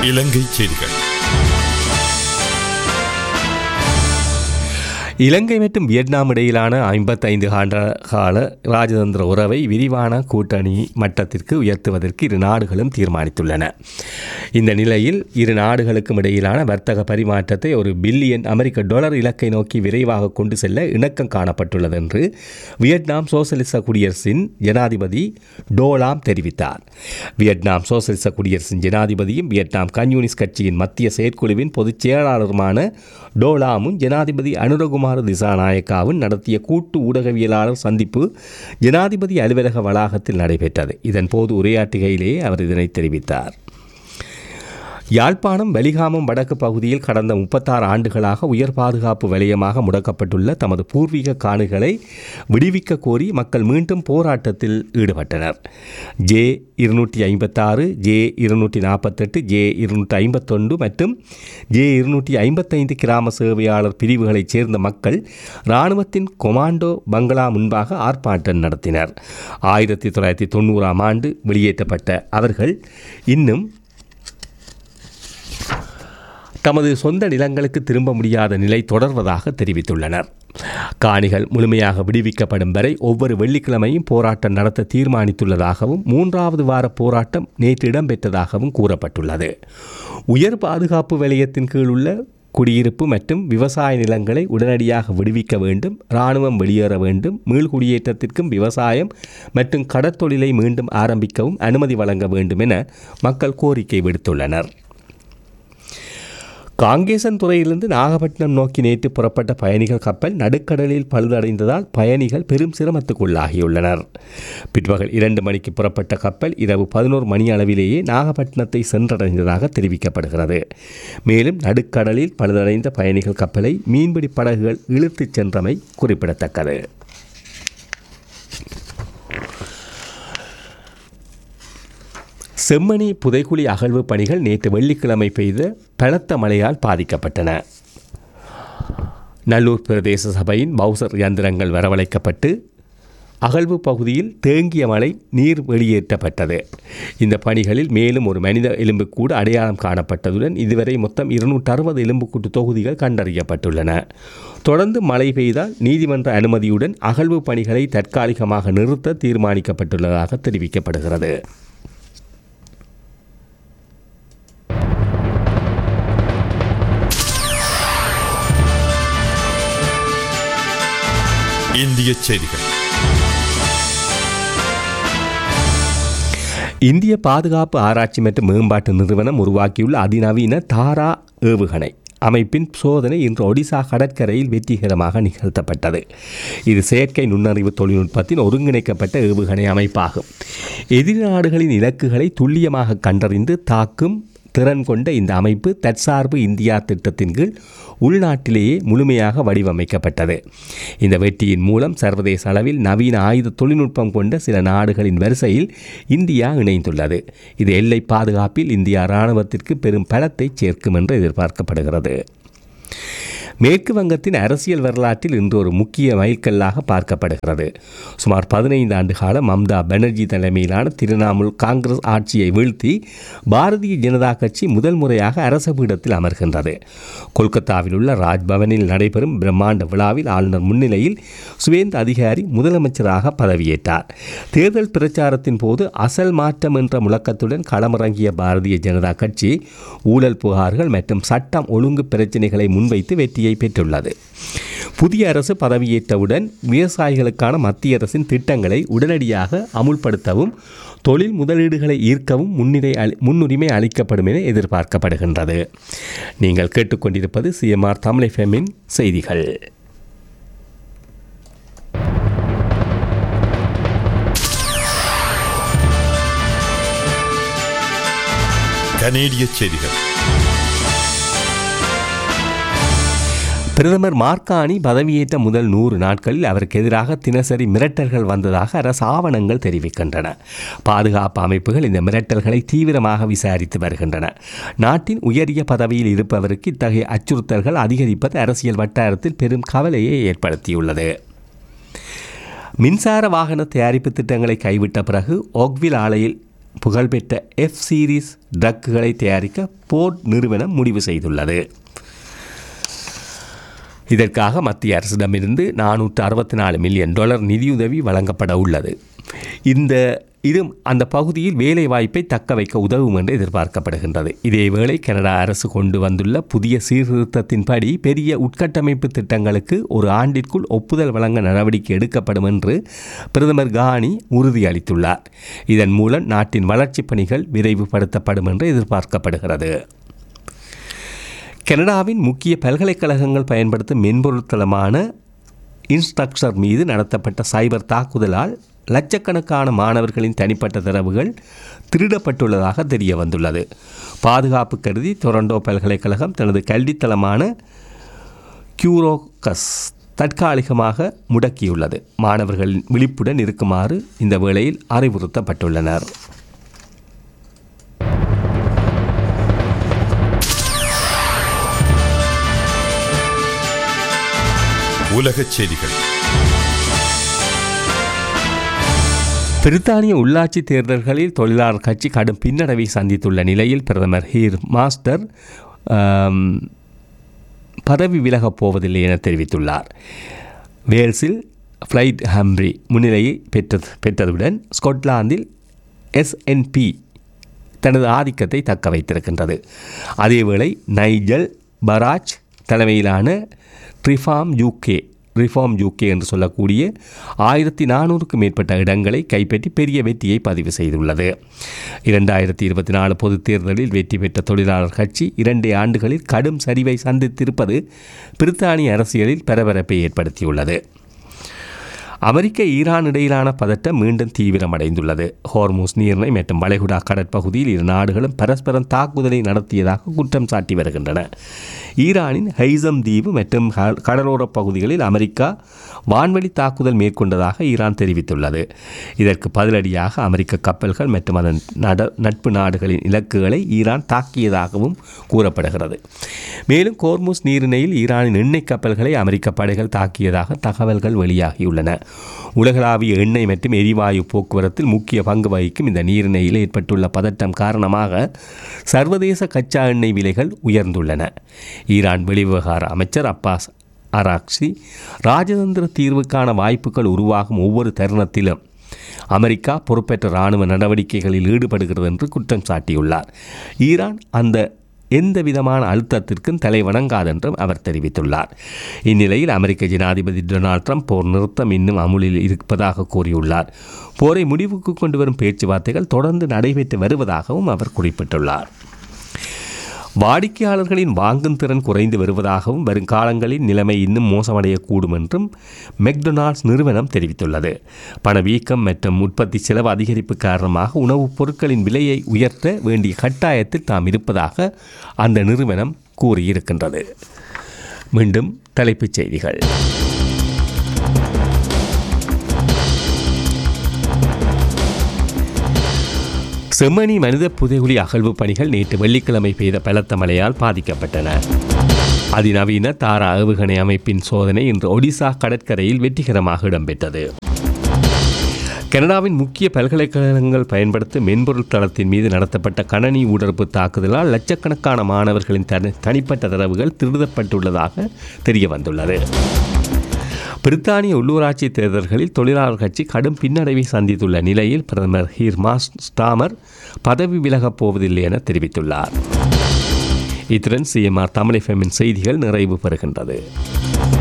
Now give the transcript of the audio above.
இலங்கை செய்திகள் இலங்கை மற்றும் வியட்நாம் இடையிலான ஐம்பத்தைந்து ஆண்டு கால ராஜதந்திர உறவை விரிவான கூட்டணி மட்டத்திற்கு உயர்த்துவதற்கு இரு நாடுகளும் தீர்மானித்துள்ளன இந்த நிலையில் இரு நாடுகளுக்கும் இடையிலான வர்த்தக பரிமாற்றத்தை ஒரு பில்லியன் அமெரிக்க டாலர் இலக்கை நோக்கி விரைவாக கொண்டு செல்ல இணக்கம் காணப்பட்டுள்ளது என்று வியட்நாம் சோசலிச குடியரசின் ஜனாதிபதி டோலாம் தெரிவித்தார் வியட்நாம் சோசலிச குடியரசின் ஜனாதிபதியும் வியட்நாம் கம்யூனிஸ்ட் கட்சியின் மத்திய செயற்குழுவின் பொதுச் செயலாளருமான டோலாமும் ஜனாதிபதி அனுரகுமார் திசாநாயக்காவும் நடத்திய கூட்டு ஊடகவியலாளர் சந்திப்பு ஜனாதிபதி அலுவலக வளாகத்தில் நடைபெற்றது இதன்போது உரையாற்றுகையிலேயே அவர் இதனை தெரிவித்தார் யாழ்ப்பாணம் வலிகாமம் வடக்கு பகுதியில் கடந்த முப்பத்தாறு ஆண்டுகளாக உயர் பாதுகாப்பு வலயமாக முடக்கப்பட்டுள்ள தமது பூர்வீக காணிகளை விடுவிக்க கோரி மக்கள் மீண்டும் போராட்டத்தில் ஈடுபட்டனர் ஜே இருநூற்றி ஐம்பத்தாறு ஜே இருநூற்றி நாற்பத்தெட்டு ஜே இருநூற்றி ஐம்பத்தொன்று மற்றும் ஜே இருநூற்றி ஐம்பத்தைந்து கிராம சேவையாளர் பிரிவுகளைச் சேர்ந்த மக்கள் இராணுவத்தின் கொமாண்டோ பங்களா முன்பாக ஆர்ப்பாட்டம் நடத்தினர் ஆயிரத்தி தொள்ளாயிரத்தி தொண்ணூறாம் ஆண்டு வெளியேற்றப்பட்ட அவர்கள் இன்னும் தமது சொந்த நிலங்களுக்கு திரும்ப முடியாத நிலை தொடர்வதாக தெரிவித்துள்ளனர் காணிகள் முழுமையாக விடுவிக்கப்படும் வரை ஒவ்வொரு வெள்ளிக்கிழமையும் போராட்டம் நடத்த தீர்மானித்துள்ளதாகவும் மூன்றாவது வார போராட்டம் நேற்று இடம்பெற்றதாகவும் கூறப்பட்டுள்ளது உயர் பாதுகாப்பு வலயத்தின் கீழ் உள்ள குடியிருப்பு மற்றும் விவசாய நிலங்களை உடனடியாக விடுவிக்க வேண்டும் இராணுவம் வெளியேற வேண்டும் மீள்குடியேற்றத்திற்கும் விவசாயம் மற்றும் கடற்தொழிலை மீண்டும் ஆரம்பிக்கவும் அனுமதி வழங்க வேண்டும் என மக்கள் கோரிக்கை விடுத்துள்ளனர் காங்கேசன் துறையிலிருந்து நாகப்பட்டினம் நோக்கி நேற்று புறப்பட்ட பயணிகள் கப்பல் நடுக்கடலில் பழுதடைந்ததால் பயணிகள் பெரும் சிரமத்துக்குள்ளாகியுள்ளனர் பிற்பகல் இரண்டு மணிக்கு புறப்பட்ட கப்பல் இரவு பதினோரு மணி அளவிலேயே நாகப்பட்டினத்தை சென்றடைந்ததாக தெரிவிக்கப்படுகிறது மேலும் நடுக்கடலில் பழுதடைந்த பயணிகள் கப்பலை மீன்பிடி படகுகள் இழுத்துச் சென்றமை குறிப்பிடத்தக்கது செம்மணி புதைக்குழி அகழ்வு பணிகள் நேற்று வெள்ளிக்கிழமை பெய்த பலத்த மழையால் பாதிக்கப்பட்டன நல்லூர் பிரதேச சபையின் பவுசர் இயந்திரங்கள் வரவழைக்கப்பட்டு அகழ்வு பகுதியில் தேங்கிய மழை நீர் வெளியேற்றப்பட்டது இந்த பணிகளில் மேலும் ஒரு மனித எலும்புக்கூடு அடையாளம் காணப்பட்டதுடன் இதுவரை மொத்தம் இருநூற்று அறுபது எலும்புக்கூட்டு தொகுதிகள் கண்டறியப்பட்டுள்ளன தொடர்ந்து மழை பெய்தால் நீதிமன்ற அனுமதியுடன் அகழ்வு பணிகளை தற்காலிகமாக நிறுத்த தீர்மானிக்கப்பட்டுள்ளதாக தெரிவிக்கப்படுகிறது இந்திய செய்திகள் இந்திய பாதுகாப்பு ஆராய்ச்சி மற்றும் மேம்பாட்டு நிறுவனம் உருவாக்கியுள்ள அதிநவீன தாரா ஏவுகணை அமைப்பின் சோதனை இன்று ஒடிசா கடற்கரையில் வெற்றிகரமாக நிகழ்த்தப்பட்டது இது செயற்கை நுண்ணறிவு தொழில்நுட்பத்தின் ஒருங்கிணைக்கப்பட்ட ஏவுகணை அமைப்பாகும் எதிரி நாடுகளின் இலக்குகளை துல்லியமாக கண்டறிந்து தாக்கும் திறன் கொண்ட இந்த அமைப்பு தற்சார்பு இந்தியா திட்டத்தின் கீழ் உள்நாட்டிலேயே முழுமையாக வடிவமைக்கப்பட்டது இந்த வெற்றியின் மூலம் சர்வதேச அளவில் நவீன ஆயுத தொழில்நுட்பம் கொண்ட சில நாடுகளின் வரிசையில் இந்தியா இணைந்துள்ளது இது எல்லை பாதுகாப்பில் இந்தியா இராணுவத்திற்கு பெரும் பலத்தை சேர்க்கும் என்று எதிர்பார்க்கப்படுகிறது மேற்கு வங்கத்தின் அரசியல் வரலாற்றில் இன்று ஒரு முக்கிய மைல்கல்லாக பார்க்கப்படுகிறது சுமார் பதினைந்து ஆண்டு கால மம்தா பானர்ஜி தலைமையிலான திரிணாமுல் காங்கிரஸ் ஆட்சியை வீழ்த்தி பாரதிய ஜனதா கட்சி முதல் முறையாக அரச பீடத்தில் அமர்கின்றது கொல்கத்தாவில் உள்ள ராஜ்பவனில் நடைபெறும் பிரம்மாண்ட விழாவில் ஆளுநர் முன்னிலையில் சுவேந்த அதிகாரி முதலமைச்சராக பதவியேற்றார் தேர்தல் பிரச்சாரத்தின் போது அசல் மாற்றம் என்ற முழக்கத்துடன் களமிறங்கிய பாரதிய ஜனதா கட்சி ஊழல் புகார்கள் மற்றும் சட்டம் ஒழுங்கு பிரச்சினைகளை முன்வைத்து வெற்றியை பெற்றுள்ளது புதிய அரசு பதவியேற்றவுடன் விவசாயிகளுக்கான மத்திய அரசின் திட்டங்களை உடனடியாக அமுல்படுத்தவும் தொழில் முதலீடுகளை ஈர்க்கவும் முன்னிலை அளி முன்னுரிமை அளிக்கப்படும் என எதிர்பார்க்கப்படுகின்றது நீங்கள் கேட்டுக்கொண்டிருப்பது சிஎம்ஆர் தமிழ் எஃப்எம்மின் செய்திகள் கனேடிய செய்திகள் பிரதமர் மார்கானி பதவியேற்ற முதல் நூறு நாட்களில் அவருக்கு எதிராக தினசரி மிரட்டல்கள் வந்ததாக அரசு ஆவணங்கள் தெரிவிக்கின்றன பாதுகாப்பு அமைப்புகள் இந்த மிரட்டல்களை தீவிரமாக விசாரித்து வருகின்றன நாட்டின் உயரிய பதவியில் இருப்பவருக்கு இத்தகைய அச்சுறுத்தல்கள் அதிகரிப்பது அரசியல் வட்டாரத்தில் பெரும் கவலையை ஏற்படுத்தியுள்ளது மின்சார வாகன தயாரிப்பு திட்டங்களை கைவிட்ட பிறகு ஓக்வில் ஆலையில் புகழ்பெற்ற எஃப் சீரிஸ் ட்ரக்குகளை தயாரிக்க போர்ட் நிறுவனம் முடிவு செய்துள்ளது இதற்காக மத்திய அரசிடமிருந்து நானூற்று அறுபத்தி நாலு மில்லியன் டாலர் நிதியுதவி வழங்கப்பட உள்ளது இந்த இது அந்த பகுதியில் வேலை வாய்ப்பை தக்க வைக்க உதவும் என்று எதிர்பார்க்கப்படுகின்றது இதேவேளை கனடா அரசு கொண்டு வந்துள்ள புதிய சீர்திருத்தத்தின்படி பெரிய உட்கட்டமைப்பு திட்டங்களுக்கு ஒரு ஆண்டிற்குள் ஒப்புதல் வழங்க நடவடிக்கை எடுக்கப்படும் என்று பிரதமர் கானி உறுதியளித்துள்ளார் இதன் மூலம் நாட்டின் வளர்ச்சிப் பணிகள் விரைவுபடுத்தப்படும் என்று எதிர்பார்க்கப்படுகிறது கனடாவின் முக்கிய பல்கலைக்கழகங்கள் பயன்படுத்தும் மென்பொருள் தளமான இன்ஸ்ட்ரக்சர் மீது நடத்தப்பட்ட சைபர் தாக்குதலால் லட்சக்கணக்கான மாணவர்களின் தனிப்பட்ட தரவுகள் திருடப்பட்டுள்ளதாக தெரிய வந்துள்ளது பாதுகாப்பு கருதி டொரண்டோ பல்கலைக்கழகம் தனது கல்வித்தளமான கியூரோகஸ் தற்காலிகமாக முடக்கியுள்ளது மாணவர்களின் விழிப்புடன் இருக்குமாறு இந்த வேளையில் அறிவுறுத்தப்பட்டுள்ளனர் உலகச் செய்திகள் பிரித்தானிய உள்ளாட்சி தேர்தல்களில் தொழிலாளர் கட்சி கடும் பின்னடைவை சந்தித்துள்ள நிலையில் பிரதமர் ஹீர் மாஸ்டர் ஆம், பதவி விலகப் போவதில்லை என தெரிவித்துள்ளார் வேல்ஸில் ஃப்ளைட் ஹம்ப்ரி முன்னிலையை பெற்றது பெற்றதுடன் ஸ்கொட்லாந்தில் எஸ்என்பி தனது ஆதிக்கத்தை தக்க வைத்திருக்கின்றது அதேவேளை நைஜல் பராஜ் தலைமையிலான ரிஃபார்ம் யூகே ரிஃபார்ம் யூகே என்று சொல்லக்கூடிய ஆயிரத்தி நானூறுக்கும் மேற்பட்ட இடங்களை கைப்பற்றி பெரிய வெற்றியை பதிவு செய்துள்ளது இரண்டாயிரத்தி இருபத்தி நாலு பொதுத் தேர்தலில் வெற்றி பெற்ற தொழிலாளர் கட்சி இரண்டே ஆண்டுகளில் கடும் சரிவை சந்தித்திருப்பது பிரித்தானிய அரசியலில் பரபரப்பை ஏற்படுத்தியுள்ளது அமெரிக்க ஈரான் இடையிலான பதட்டம் மீண்டும் தீவிரமடைந்துள்ளது ஹோர்மூஸ் நீர்ணை மற்றும் வளைகுடா கடற்பகுதியில் இரு நாடுகளும் பரஸ்பரம் தாக்குதலை நடத்தியதாக குற்றம் சாட்டி வருகின்றன ஈரானின் ஹைசம் தீவு மற்றும் க- கடலோரப் பகுதிகளில் அமெரிக்கா வான்வழி தாக்குதல் மேற்கொண்டதாக ஈரான் தெரிவித்துள்ளது இதற்கு பதிலடியாக அமெரிக்க கப்பல்கள் மற்றும் அதன் நட நட்பு நாடுகளின் இலக்குகளை ஈரான் தாக்கியதாகவும் கூறப்படுகிறது மேலும் கோர்முஸ் நீரிணையில் ஈரானின் எண்ணெய் கப்பல்களை அமெரிக்க படைகள் தாக்கியதாக தகவல்கள் வெளியாகியுள்ளன உலகளாவிய எண்ணெய் மற்றும் எரிவாயு போக்குவரத்தில் முக்கிய பங்கு வகிக்கும் இந்த நீரிணையில் ஏற்பட்டுள்ள பதட்டம் காரணமாக சர்வதேச கச்சா எண்ணெய் விலைகள் உயர்ந்துள்ளன ஈரான் வெளிவிவகார அமைச்சர் அப்பாஸ் அராக்சி ராஜதந்திர தீர்வுக்கான வாய்ப்புகள் உருவாகும் ஒவ்வொரு தருணத்திலும் அமெரிக்கா பொறுப்பேற்ற இராணுவ நடவடிக்கைகளில் ஈடுபடுகிறது என்று குற்றம் சாட்டியுள்ளார் ஈரான் அந்த எந்த விதமான அழுத்தத்திற்கும் தலை வணங்காதென்றும் அவர் தெரிவித்துள்ளார் இந்நிலையில் அமெரிக்க ஜனாதிபதி டொனால்ட் ட்ரம்ப் போர் நிறுத்தம் இன்னும் அமுலில் இருப்பதாக கூறியுள்ளார் போரை முடிவுக்கு கொண்டு வரும் பேச்சுவார்த்தைகள் தொடர்ந்து நடைபெற்று வருவதாகவும் அவர் குறிப்பிட்டுள்ளார் வாடிக்கையாளர்களின் வாங்கும் திறன் குறைந்து வருவதாகவும் வரும் காலங்களில் நிலைமை இன்னும் மோசமடையக்கூடும் என்றும் மெக்டொனால்ட்ஸ் நிறுவனம் தெரிவித்துள்ளது பணவீக்கம் மற்றும் உற்பத்தி செலவு அதிகரிப்பு காரணமாக உணவுப் பொருட்களின் விலையை உயர்த்த வேண்டிய கட்டாயத்தில் தாம் இருப்பதாக அந்த நிறுவனம் கூறியிருக்கின்றது மீண்டும் தலைப்புச் செய்திகள் செம்மணி மனித புதைகுழி அகழ்வு பணிகள் நேற்று வெள்ளிக்கிழமை பெய்த பலத்த மழையால் பாதிக்கப்பட்டன அதிநவீன தாரா ஏவுகணை அமைப்பின் சோதனை இன்று ஒடிசா கடற்கரையில் வெற்றிகரமாக இடம்பெற்றது கனடாவின் முக்கிய பல்கலைக்கழகங்கள் பயன்படுத்தும் மென்பொருள் தளத்தின் மீது நடத்தப்பட்ட கணனி ஊடறுப்பு தாக்குதலால் லட்சக்கணக்கான மாணவர்களின் தனி தனிப்பட்ட தரவுகள் திருடப்பட்டுள்ளதாக தெரிய வந்துள்ளது பிரித்தானிய உள்ளூராட்சி தேர்தல்களில் தொழிலாளர் கட்சி கடும் பின்னடைவை சந்தித்துள்ள நிலையில் பிரதமர் ஹீர்மாஸ் ஸ்டாமர் பதவி விலகப் போவதில்லை என தெரிவித்துள்ளார் இத்துடன் சிஎம்ஆர் தமிழ் எஃப்எம்மின் செய்திகள் நிறைவு பெறுகின்றது